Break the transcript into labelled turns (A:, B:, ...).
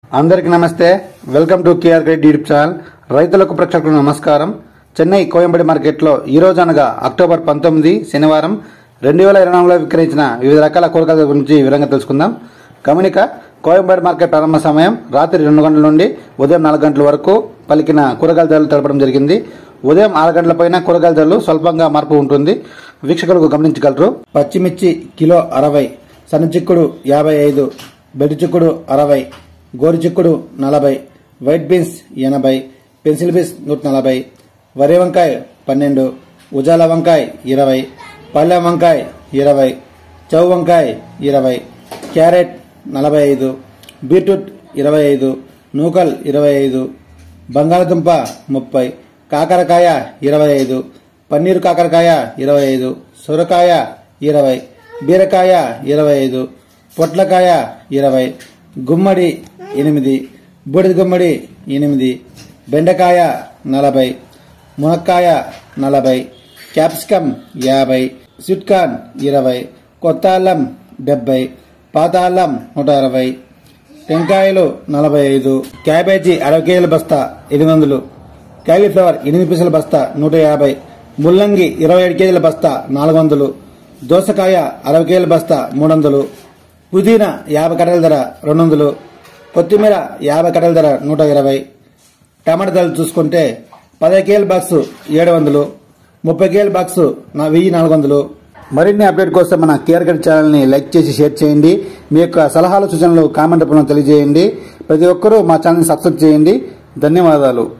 A: అందరికీ నమస్తే welcome to KR grade YouTube channel రైతులకు ప్రేక్షకులకు నమస్కారం చెన్నై కోయంబడి మార్కెట్లో ఈ రోజు అనగా అక్టోబర్ పంతొమ్మిది శనివారం రెండు వేల ఇరవై నాలుగులో విక్రయించిన వివిధ రకాల కూరగాయల గురించి వివరంగా తెలుసుకుందాం గమనిక కోయంబడి మార్కెట్ ప్రారంభ సమయం రాత్రి రెండు గంటల నుండి ఉదయం నాలుగు గంటల వరకు పలికిన కూరగాయల ధరలు తెలపడం జరిగింది ఉదయం ఆరు గంటల పైన కూరగాయల ధరలు స్వల్పంగా మార్పు ఉంటుంది వీక్షకులకు గమనించగలరు పచ్చిమిర్చి కిలో అరవై సన్న చిక్కుడు యాభై ఐదు బెడి చిక్కుడు అరవై గోరు చిక్కుడు నలభై వైట్ బీన్స్ ఎనభై పెన్సిల్ బీన్స్ నూట నలభై వరి వంకాయ పన్నెండు ఉజాల వంకాయ ఇరవై పల్లెం వంకాయ ఇరవై చౌ వంకాయ ఇరవై క్యారెట్ నలభై ఐదు బీట్రూట్ ఇరవై ఐదు నూకల్ ఇరవై ఐదు బంగాళదుంప ముప్పై కాకరకాయ ఇరవై ఐదు పన్నీరు కాకరకాయ ఇరవై ఐదు సొరకాయ ఇరవై బీరకాయ ఇరవై ఐదు పొట్లకాయ ఇరవై గుమ్మడి ఎనిమిది బూడిద గుమ్మడి ఎనిమిది బెండకాయ నలభై మునక్కాయ నలభై క్యాప్సికం యాభై స్వీట్ కార్న్ ఇరవై కొత్త అల్లం డెబ్బై పాత అల్లం నూట అరవై టెంకాయలు నలభై ఐదు క్యాబేజీ అరవై కేజీల బస్తా ఎనిమిది వందలు కాలీఫ్లవర్ ఎనిమిది పీసుల బస్తా నూట యాభై ముల్లంగి ఇరవై ఏడు కేజీల బస్తా నాలుగు వందలు దోసకాయ అరవై కేజీల బస్తా మూడు వందలు పుదీనా యాభై కట్టెల ధర రెండు వందలు కొత్తిమీర యాభై కట్టెల ధర నూట ఇరవై టమాటా ధరలు చూసుకుంటే పదహై కేజీల బాక్స్ ఏడు వందలు ముప్పై కేజీల బాక్స్ నా వెయ్యి నాలుగు వందలు మరిన్ని అప్డేట్ కోసం మన కేర్ గడ్ ఛానల్ని లైక్ చేసి షేర్ చేయండి మీ యొక్క సలహాలు సూచనలు కామెంట్ రూపంలో తెలియజేయండి ప్రతి ఒక్కరూ మా ఛానల్ని సబ్స్క్రైబ్ చేయండి ధన్యవాదాలు